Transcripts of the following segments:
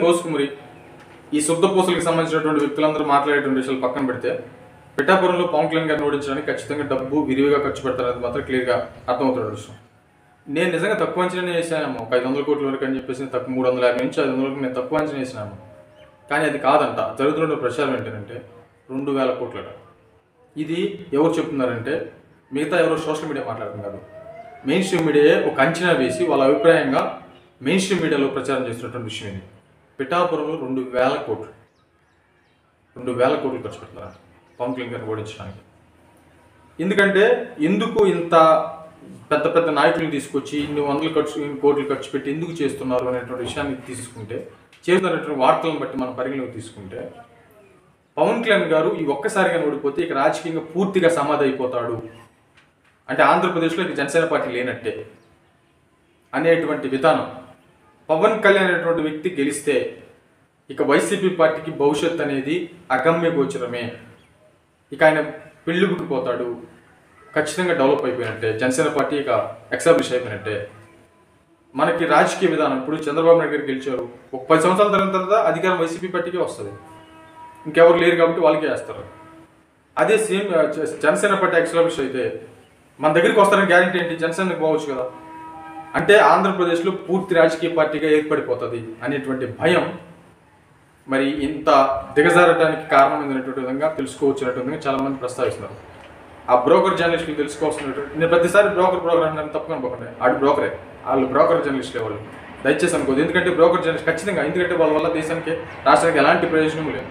కోసుకుమరి ఈ శుద్ధ పూసలకు సంబంధించినటువంటి వ్యక్తులందరూ మాట్లాడేటువంటి విషయాలు పక్కన పెడితే పిఠాపురంలో పవన్ కళ్యాణ్ గారిని ఓడించడానికి ఖచ్చితంగా డబ్బు విరివిగా ఖర్చు పెడతారనేది మాత్రం క్లియర్గా అర్థమవుతున్న విషయం నేను నిజంగా తక్కువ అంచనా వేసాను ఒక ఐదు వందల కోట్ల వరకు అని చెప్పేసి తక్కువ మూడు వందల యాభై నుంచి ఐదు వందల వరకు నేను తక్కువ అంచనా వేసినాను కానీ అది కాదంట జరుగుతున్న ప్రచారం ఏంటంటే రెండు వేల కోట్లట ఇది ఎవరు చెప్తున్నారంటే మిగతా ఎవరో సోషల్ మీడియా మాట్లాడుతున్నారు మెయిన్ స్ట్రీమ్ మీడియా ఒక అంచనా వేసి వాళ్ళ అభిప్రాయంగా మెయిన్ స్ట్రీమ్ మీడియాలో ప్రచారం చేస్తున్నటువంటి విషయం ఇది పిఠాపురంలో రెండు వేల కోట్లు రెండు వేల కోట్లు ఖర్చు పెడుతున్నారు పవన్ కళ్యాణ్ గారిని ఓడించడానికి ఎందుకంటే ఎందుకు ఇంత పెద్ద పెద్ద నాయకులను తీసుకొచ్చి ఇన్ని వందల ఖర్చు ఇన్ని కోట్లు ఖర్చు పెట్టి ఎందుకు చేస్తున్నారు అనేటువంటి విషయాన్ని తీసుకుంటే చేస్తున్నటువంటి వార్తలను బట్టి మనం పరిగణలోకి తీసుకుంటే పవన్ కళ్యాణ్ గారు ఈ ఒక్కసారిగా ఓడిపోతే ఇక రాజకీయంగా పూర్తిగా సమాధి అయిపోతాడు అంటే ఆంధ్రప్రదేశ్లో ఇక జనసేన పార్టీ లేనట్టే అనేటువంటి విధానం పవన్ కళ్యాణ్ అనేటువంటి వ్యక్తి గెలిస్తే ఇక వైసీపీ పార్టీకి భవిష్యత్ అనేది అగమ్య గోచరమే ఇక ఆయన పెళ్ళిబుకి పోతాడు ఖచ్చితంగా డెవలప్ అయిపోయినట్టే జనసేన పార్టీ ఇక ఎక్స్టాబ్లిష్ అయిపోయినట్టే మనకి రాజకీయ విధానం ఇప్పుడు చంద్రబాబు నాయుడు గారు గెలిచారు ఒక పది సంవత్సరాల తర్వాత తర్వాత అధికారం వైసీపీ పార్టీకే వస్తుంది ఇంకెవరు లేరు కాబట్టి వాళ్ళకే వేస్తారు అదే సేమ్ జనసేన పార్టీ ఎక్స్టాబ్లిష్ అయితే మన దగ్గరికి వస్తారని గ్యారెంటీ ఏంటి జనసేనకు పోవచ్చు కదా అంటే ఆంధ్రప్రదేశ్లో పూర్తి రాజకీయ పార్టీగా ఏర్పడిపోతుంది అనేటువంటి భయం మరి ఇంత దిగజారడానికి కారణమైనటువంటి విధంగా తెలుసుకోవచ్చు అనేటువంటి విధంగా చాలా మంది ప్రస్తావిస్తున్నారు ఆ బ్రోకర్ జర్నలిస్టులు తెలుసుకోవాల్సినటువంటి నేను ప్రతిసారి బ్రోకర్ బ్రోకర్ అంటే తప్పుకొని పోకండి ఆడు బ్రోకరే వాళ్ళు బ్రోకర్ జర్నలిస్టులే వాళ్ళు దయచేసి అనుకోదు ఎందుకంటే బ్రోకర్ జర్నలిస్ట్ ఖచ్చితంగా ఎందుకంటే వాళ్ళ వల్ల దేశానికి రాష్ట్రానికి ఎలాంటి ప్రయోజనం లేదు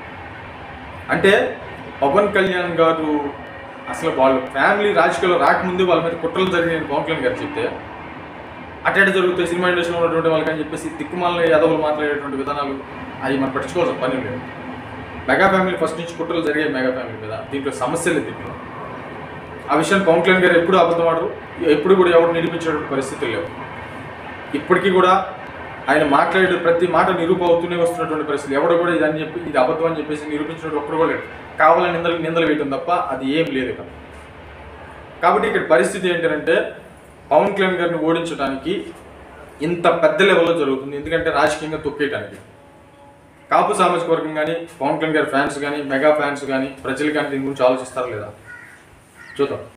అంటే పవన్ కళ్యాణ్ గారు అసలు వాళ్ళ ఫ్యామిలీ రాజకీయాల్లో రాకముందు వాళ్ళ మీద కుట్రలు జరిగిన పవన్ కళ్యాణ్ గారు చెప్తే అటెండ్ జరుగుతాయి సినిమా ఇండస్ట్రీలో ఉన్నటువంటి వాళ్ళకి అని చెప్పేసి దిక్కుమాలని యాదవులు మాట్లాడేటువంటి విధానాలు అవి మనం పట్టించుకోవాల్సిన పని లేదు మెగా ఫ్యామిలీ ఫస్ట్ నుంచి కుట్రలు జరిగాయి మెగా ఫ్యామిలీ మీద దీంట్లో సమస్యలు దీంట్లో ఆ విషయాన్ని పవన్ కళ్యాణ్ గారు ఎప్పుడు అబద్ధం ఆడరు ఎప్పుడు కూడా ఎవరు నిరూపించేటువంటి పరిస్థితులు లేవు ఇప్పటికీ కూడా ఆయన మాట్లాడే ప్రతి మాట నిరూప అవుతూనే వస్తున్నటువంటి పరిస్థితి ఎవడు కూడా ఇది అని చెప్పి ఇది అబద్ధం అని చెప్పేసి నిరూపించినట్టు ఒక్కడు కూడా లేడు కావాలని నిందలు నిందలు వేయటం తప్ప అది ఏం లేదు ఇక్కడ కాబట్టి ఇక్కడ పరిస్థితి ఏంటంటే పవన్ కళ్యాణ్ గారిని ఓడించడానికి ఇంత పెద్ద లెవెల్లో జరుగుతుంది ఎందుకంటే రాజకీయంగా తొక్కేయడానికి కాపు సామాజిక వర్గం కానీ పవన్ కళ్యాణ్ గారి ఫ్యాన్స్ కానీ మెగా ఫ్యాన్స్ కానీ ప్రజలు కానీ దీని గురించి ఆలోచిస్తారా లేదా చూద్దాం